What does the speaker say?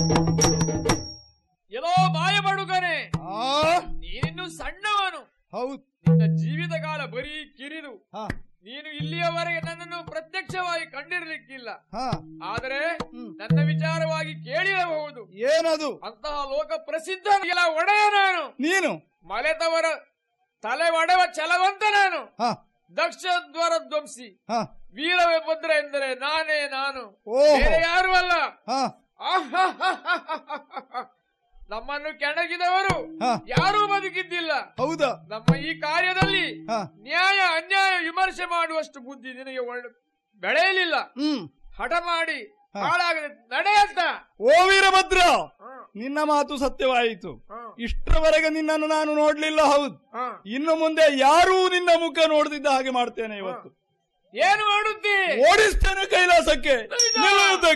ಎಲ್ಲೋ ಮಾಯ ಬಡುಗನೆ ಆ ನೀನಿನ್ನು ಸಣ್ಣವನು ಹೌದು ನಿನ್ನ ಜೀವಿತ ಕಾಲ ಬರೀ ಕಿರಿದು ಹಾ ನೀನು ಇಲ್ಲಿಯವರೆಗೆ ನನ್ನನ್ನು ಪ್ರತ್ಯಕ್ಷವಾಗಿ ಕಂಡಿರಲಿಕ್ಕಿಲ್ಲ ಹಾ ಆದರೆ ಹ್ಮ್. ನನ್ನ ವಿಚಾರವಾಗಿ ಕೇಳಿರಬಹುದು ಏನದು ಅಂತಹ ಲೋಕ ಪ್ರಸಿದ್ಧ ಎಲ್ಲ ಒಡೆಯ ನಾನು ನೀನು ಮಲೆತವರ ತಲೆ ಒಡೆವ ಛಲವಂತ ನಾನು ಹಾ ದಕ್ಷ ದ್ವಾರ ಧ್ವಂಸಿ ಹಾ ವೀರವೇ ಭದ್ರ ಎಂದರೆ ನಾನೇ ನಾನು ಓಹೋ. ಬೇರೆ ಯಾರು ಅಲ್ಲ ಹಾ ಆಹಾಹಾಹಾಹಾಹಾ. ನಮ್ಮನ್ನು ಕೆಣಗಿದವರು ಹಾ. ಯಾರೂ ಬದುಕಿದ್ದಿಲ್ಲ ಹೌದಾ ನಮ್ಮ ಈ ಕಾರ್ಯದಲ್ಲಿ ಹಾ ನ್ಯಾಯ ಅನ್ಯಾಯ ವಿಮರ್ಶೆ ಮಾಡುವಷ್ಟು ಬುದ್ಧಿ ನಿನಗೆ ಒಳ್ಳೆ ಬೆಳೆಯಲಿಲ್ಲ ಹ್ಮ್ ಹಠ ಮಾಡಿ ಹಾ. ಹಾಳಾಗದೆ ನಡೆಯಂತ ಓ ವೀರಭದ್ರ ಹ್ಮ್, ನಿನ್ನ ಮಾತು ಸತ್ಯವಾಯಿತು ಹ್ಮ್, ಇಷ್ಟರವರೆಗೆ ನಿನ್ನನ್ನು ನಾನು ನೋಡ್ಲಿಲ್ಲ ಹೌದು ಹ್ಮ್. ಇನ್ನು ಮುಂದೆ ಯಾರೂ ನಿನ್ನ ಮುಖ ನೋಡದಿದ್ದ ಹಾಗೆ ಮಾಡ್ತೇನೆ ಇವತ್ತು ಏನು ಮಾಡುತ್ತಿ ಓಡಿಸ್ತೇನೆ ಕೈಲಾಸಕ್ಕೆ ನಿಜ? ನಿಲ್ಲುವುದಕ್ಕೆ